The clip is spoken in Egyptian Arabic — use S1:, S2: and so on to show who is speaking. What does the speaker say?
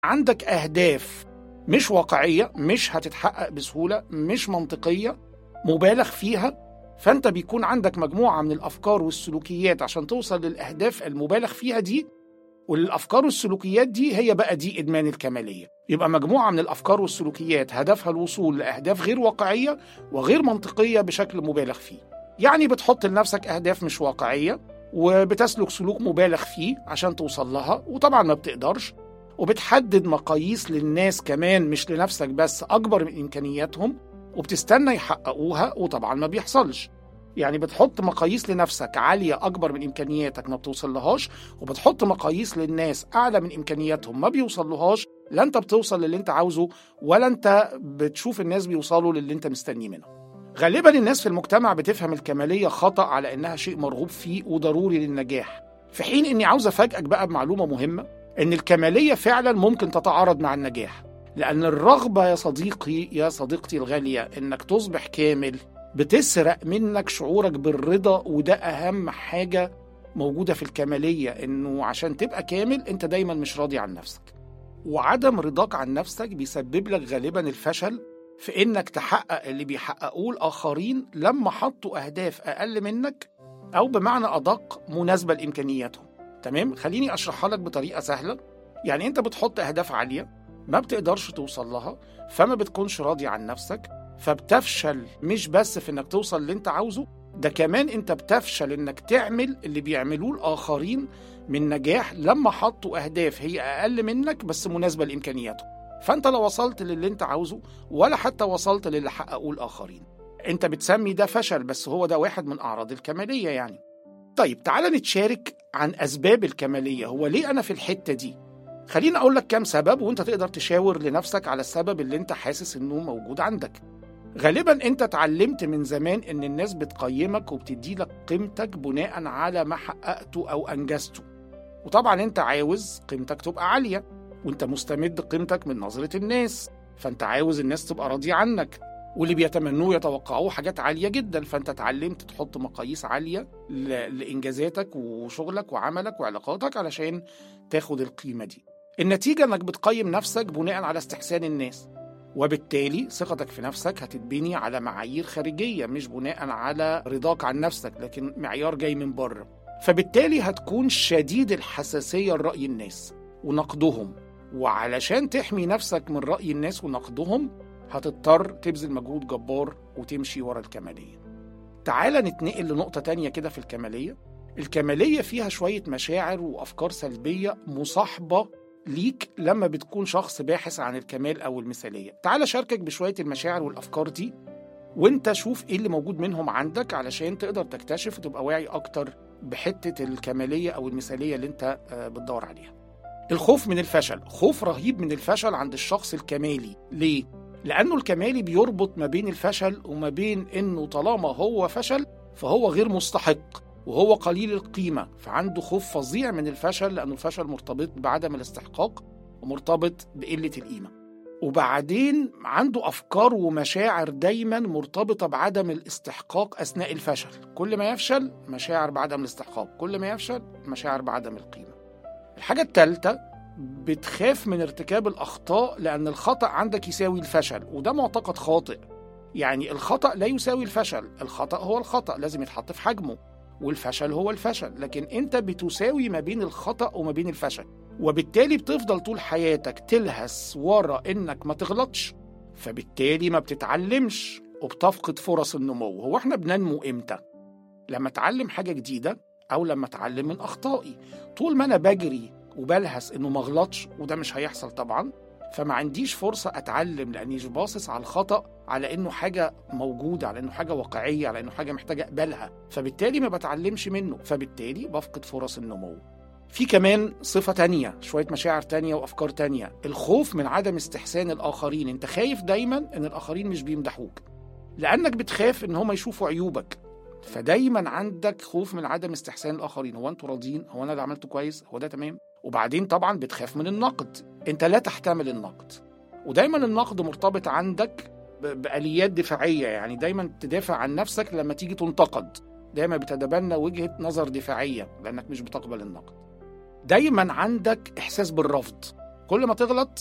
S1: عندك اهداف مش واقعيه مش هتتحقق بسهوله مش منطقيه مبالغ فيها فانت بيكون عندك مجموعه من الافكار والسلوكيات عشان توصل للاهداف المبالغ فيها دي والافكار والسلوكيات دي هي بقى دي ادمان الكماليه يبقى مجموعه من الافكار والسلوكيات هدفها الوصول لاهداف غير واقعيه وغير منطقيه بشكل مبالغ فيه يعني بتحط لنفسك اهداف مش واقعيه وبتسلك سلوك مبالغ فيه عشان توصل لها وطبعا ما بتقدرش وبتحدد مقاييس للناس كمان مش لنفسك بس اكبر من امكانياتهم وبتستنى يحققوها وطبعا ما بيحصلش يعني بتحط مقاييس لنفسك عالية أكبر من إمكانياتك ما بتوصلهاش وبتحط مقاييس للناس أعلى من إمكانياتهم ما بيوصلهاش لا أنت بتوصل للي أنت عاوزه ولا أنت بتشوف الناس بيوصلوا للي أنت مستنيه منهم غالبا الناس في المجتمع بتفهم الكمالية خطأ على إنها شيء مرغوب فيه وضروري للنجاح في حين إني عاوز أفاجئك بقى بمعلومة مهمة إن الكمالية فعلا ممكن تتعارض مع النجاح لأن الرغبة يا صديقي يا صديقتي الغالية إنك تصبح كامل بتسرق منك شعورك بالرضا وده أهم حاجة موجودة في الكمالية إنه عشان تبقى كامل أنت دايما مش راضي عن نفسك وعدم رضاك عن نفسك بيسبب لك غالبا الفشل في إنك تحقق اللي بيحققوه الآخرين لما حطوا أهداف أقل منك أو بمعنى أدق مناسبة لإمكانياتهم تمام خليني أشرحها لك بطريقة سهلة يعني أنت بتحط أهداف عالية ما بتقدرش توصل لها فما بتكونش راضي عن نفسك فبتفشل مش بس في انك توصل اللي انت عاوزه ده كمان انت بتفشل انك تعمل اللي بيعملوه الاخرين من نجاح لما حطوا اهداف هي اقل منك بس مناسبه لامكانياتهم فانت لا وصلت للي انت عاوزه ولا حتى وصلت للي حققوه الاخرين انت بتسمي ده فشل بس هو ده واحد من اعراض الكماليه يعني طيب تعالى نتشارك عن اسباب الكماليه هو ليه انا في الحته دي خليني اقول لك كام سبب وانت تقدر تشاور لنفسك على السبب اللي انت حاسس انه موجود عندك غالبا انت اتعلمت من زمان ان الناس بتقيمك وبتدي لك قيمتك بناء على ما حققته او انجزته وطبعا انت عاوز قيمتك تبقى عاليه وانت مستمد قيمتك من نظره الناس فانت عاوز الناس تبقى راضيه عنك واللي بيتمنوه يتوقعوه حاجات عاليه جدا فانت اتعلمت تحط مقاييس عاليه لانجازاتك وشغلك وعملك وعلاقاتك علشان تاخد القيمه دي النتيجه انك بتقيم نفسك بناء على استحسان الناس وبالتالي ثقتك في نفسك هتتبني على معايير خارجية مش بناء على رضاك عن نفسك لكن معيار جاي من بره فبالتالي هتكون شديد الحساسية لرأي الناس ونقدهم وعلشان تحمي نفسك من رأي الناس ونقدهم هتضطر تبذل مجهود جبار وتمشي ورا الكمالية تعال نتنقل لنقطة تانية كده في الكمالية الكمالية فيها شوية مشاعر وأفكار سلبية مصاحبة ليك لما بتكون شخص باحث عن الكمال أو المثالية تعال شاركك بشوية المشاعر والأفكار دي وانت شوف ايه اللي موجود منهم عندك علشان تقدر تكتشف وتبقى واعي اكتر بحتة الكمالية او المثالية اللي انت بتدور عليها الخوف من الفشل خوف رهيب من الفشل عند الشخص الكمالي ليه؟ لأنه الكمالي بيربط ما بين الفشل وما بين إنه طالما هو فشل فهو غير مستحق وهو قليل القيمة فعنده خوف فظيع من الفشل لأنه الفشل مرتبط بعدم الاستحقاق ومرتبط بقلة القيمة وبعدين عنده أفكار ومشاعر دايما مرتبطة بعدم الاستحقاق أثناء الفشل كل ما يفشل مشاعر بعدم الاستحقاق كل ما يفشل مشاعر بعدم القيمة الحاجة الثالثة بتخاف من ارتكاب الأخطاء لأن الخطأ عندك يساوي الفشل وده معتقد خاطئ يعني الخطأ لا يساوي الفشل الخطأ هو الخطأ لازم يتحط في حجمه والفشل هو الفشل لكن انت بتساوي ما بين الخطأ وما بين الفشل وبالتالي بتفضل طول حياتك تلهس ورا انك ما تغلطش فبالتالي ما بتتعلمش وبتفقد فرص النمو هو احنا بننمو امتى لما اتعلم حاجة جديدة او لما اتعلم من اخطائي طول ما انا بجري وبلهس انه ما اغلطش وده مش هيحصل طبعا فما عنديش فرصة أتعلم لأني مش باصص على الخطأ على إنه حاجة موجودة على إنه حاجة واقعية على إنه حاجة محتاجة أقبلها فبالتالي ما بتعلمش منه فبالتالي بفقد فرص النمو في كمان صفة تانية شوية مشاعر تانية وأفكار تانية الخوف من عدم استحسان الآخرين أنت خايف دايما إن الآخرين مش بيمدحوك لأنك بتخاف إن هم يشوفوا عيوبك فدايما عندك خوف من عدم استحسان الآخرين هو أنتوا راضيين هو أنا اللي عملته كويس هو ده تمام وبعدين طبعا بتخاف من النقد انت لا تحتمل النقد ودايما النقد مرتبط عندك بآليات دفاعية يعني دايما تدافع عن نفسك لما تيجي تنتقد دايما بتتبنى وجهة نظر دفاعية لأنك مش بتقبل النقد دايما عندك إحساس بالرفض كل ما تغلط